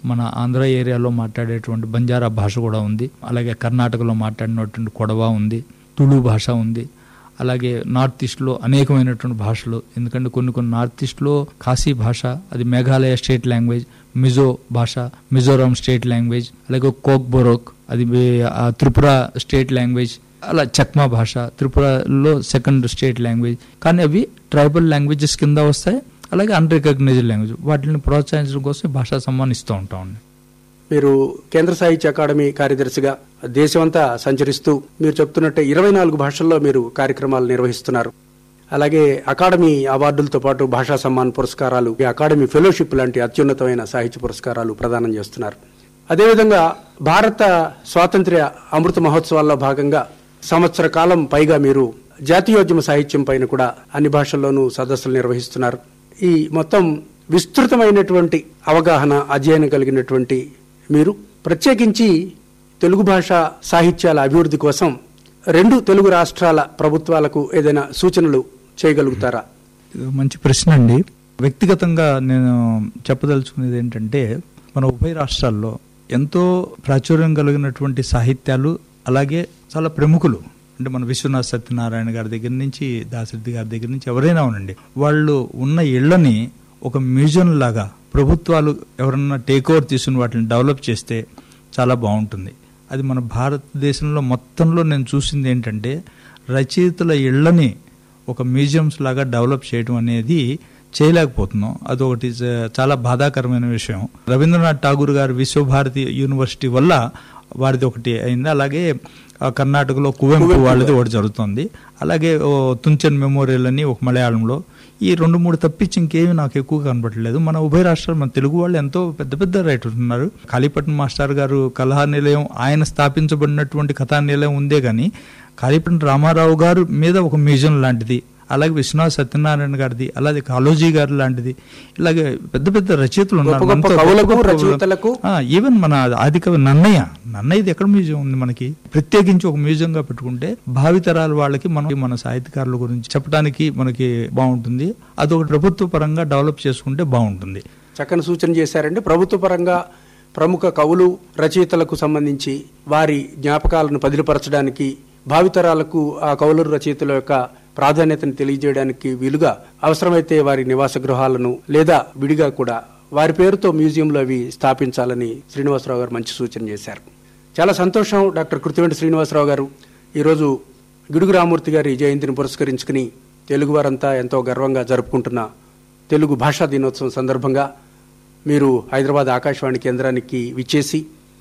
మన ఆంధ్ర ఏరియాలో మాట్లాడేటువంటి బంజారా భాష కూడా ఉంది అలాగే కర్ణాటకలో మాట్లాడినటువంటి కొడవ ఉంది తుళు భాష ఉంది అలాగే నార్త్ ఈస్ట్లో అనేకమైనటువంటి భాషలు ఎందుకంటే కొన్ని కొన్ని నార్త్ ఈస్ట్లో ఖాసీ భాష అది మేఘాలయ స్టేట్ లాంగ్వేజ్ మిజో భాష మిజోరాం స్టేట్ లాంగ్వేజ్ అలాగే కోక్ బొరోక్ అది వే- ఆ త్రిపుర స్టేట్ లాంగ్వేజ్ అలా చక్మా భాష త్రిపురలో సెకండ్ స్టేట్ లాంగ్వేజ్ కానీ అవి ట్రైబల్ లాంగ్వేజెస్ కింద వస్తాయి అలాగే అన్రికగ్నైజ్డ్ లాంగ్వేజ్ వాటిని ప్రోత్సహించడం కోసం ఈ భాషా సమ్మాన్ ఇస్తూ ఉంటాం మీరు కేంద్ర సాహిత్య అకాడమీ కార్యదర్శిగా దేశమంతా సంచరిస్తూ మీరు చెప్తున్నట్టే ఇరవై నాలుగు భాషల్లో మీరు కార్యక్రమాలు నిర్వహిస్తున్నారు అలాగే అకాడమీ అవార్డులతో పాటు భాషా సమ్మాన్ పురస్కారాలు ఈ అకాడమీ ఫెలోషిప్ లాంటి అత్యున్నతమైన సాహిత్య పురస్కారాలు ప్రదానం చేస్తున్నారు అదేవిధంగా భారత స్వాతంత్ర్య అమృత మహోత్సవాల్లో భాగంగా సంవత్సర కాలం పైగా మీరు జాతీయోద్యమ సాహిత్యం పైన కూడా అన్ని భాషల్లోనూ సదస్సులు నిర్వహిస్తున్నారు ఈ మొత్తం విస్తృతమైనటువంటి అవగాహన అధ్యయనం కలిగినటువంటి మీరు ప్రత్యేకించి తెలుగు భాష సాహిత్యాల అభివృద్ధి కోసం రెండు తెలుగు రాష్ట్రాల ప్రభుత్వాలకు ఏదైనా సూచనలు చేయగలుగుతారా ఇది మంచి ప్రశ్న అండి వ్యక్తిగతంగా నేను చెప్పదలుచుకునేది ఏంటంటే మన ఉభయ రాష్ట్రాల్లో ఎంతో ప్రాచుర్యం కలిగినటువంటి సాహిత్యాలు అలాగే చాలా ప్రముఖులు అంటే మన విశ్వనాథ్ సత్యనారాయణ గారి దగ్గర నుంచి దాశరథి గారి దగ్గర నుంచి ఎవరైనా ఉనండి వాళ్ళు ఉన్న ఇళ్లని ఒక మ్యూజియం లాగా ప్రభుత్వాలు ఎవరన్నా టేక్ ఓవర్ తీసుకుని వాటిని డెవలప్ చేస్తే చాలా బాగుంటుంది అది మన భారతదేశంలో మొత్తంలో నేను చూసింది ఏంటంటే రచయితల ఇళ్లని ఒక మ్యూజియంస్ లాగా డెవలప్ చేయడం అనేది చేయలేకపోతున్నాం అదొకటి చ- చాలా బాధాకరమైన విషయం రవీంద్రనాథ్ ఠాగూర్ గారి విశ్వభారతి యూనివర్సిటీ వల్ల వారిది ఒకటి అయింది అలాగే ఆ, కర్ణాటకలో కువెంపు వాళ్ళది ఒకటి జరుగుతుంది అలాగే ఓ తుంచన్ మెమోరియల్ అని ఒక మలయాళంలో ఈ రెండు మూడు తప్పించి ఇంకేమీ నాకు ఎక్కువ కనపడలేదు మన ఉభయ రాష్ట్రాలు మన తెలుగు వాళ్ళు ఎంతో పెద్ద పెద్ద రైటర్స్ ఉన్నారు కాళీపట్నం మాస్టర్ గారు కలహా నిలయం ఆయన స్థాపించబడినటువంటి కథా నిలయం ఉందే కానీ కాళీపట్నం రామారావు గారు మీద ఒక మ్యూజియం లాంటిది అలాగే విశ్వనాథ్ సత్యనారాయణ గారిది అలాగే కాళోజీ గారు లాంటిది ఇలాగే పెద్ద పెద్ద రచయితలు ఉన్నారు గొప్ప గొప్ప మనతో కవులకు, గొప్ప గొప్ప రచయితలకు ఆ, ఈవెన్ మన ఆదికవి నన్నయ్య నన్నయ్యది ఎక్కడ మ్యూజియం ఉంది మనకి ప్రత్యేకించి ఒక మ్యూజియం గా పెట్టుకుంటే భావితరాల వాళ్ళకి మనం మన సాహిత్యకారుల గురించి చెప్పడానికి మనకి బాగుంటుంది అదొక ప్రభుత్వ పరంగా డెవలప్ చేసుకుంటే బాగుంటుంది చక్కని సూచన చేశారండి ప్రభుత్వ పరంగా ప్రముఖ కవులు రచయితలకు సంబంధించి వారి జ్ఞాపకాలను పదిలపరచడానికి భావితరాలకు ఆ కవులు రచయితల యొక్క ప్రాధాన్యతను తెలియజేయడానికి వీలుగా అవసరమైతే వారి నివాస గృహాలను లేదా విడిగా కూడా వారి పేరుతో మ్యూజియంలో అవి స్థాపించాలని శ్రీనివాసరావు గారు మంచి సూచన చేశారు చాలా సంతోషం డాక్టర్ కృతివెంటి శ్రీనివాసరావు గారు ఈరోజు గిడుగు రామూర్తి గారి జయంతిని పురస్కరించుకుని తెలుగువారంతా ఎంతో గర్వంగా జరుపుకుంటున్న తెలుగు భాషా దినోత్సవం సందర్భంగా మీరు హైదరాబాద్ ఆకాశవాణి కేంద్రానికి విచ్చేసి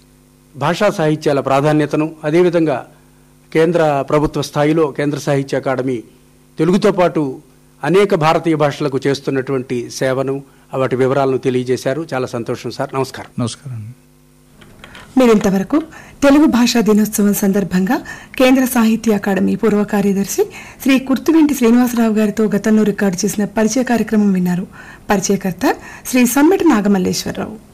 భాషా సాహిత్యాల ప్రాధాన్యతను అదేవిధంగా కేంద్ర ప్రభుత్వ స్థాయిలో కేంద్ర సాహిత్య అకాడమీ తెలుగుతో పాటు అనేక భారతీయ భాషలకు చేస్తున్నటువంటి సేవను వాటి వివరాలను తెలియజేశారు చాలా సంతోషం సార్ నమస్కారం నమస్కారం అండి. మీరింతవరకు తెలుగు భాషా దినోత్సవం సందర్భంగా కేంద్ర సాహిత్య అకాడమీ పూర్వ కార్యదర్శి శ్రీ కుర్తువెంటి శ్రీనివాసరావు గారితో గతంలో రికార్డు చేసిన పరిచయ కార్యక్రమం విన్నారు పరిచయకర్త శ్రీ సమ్మెట నాగమల్లేశ్వరరావు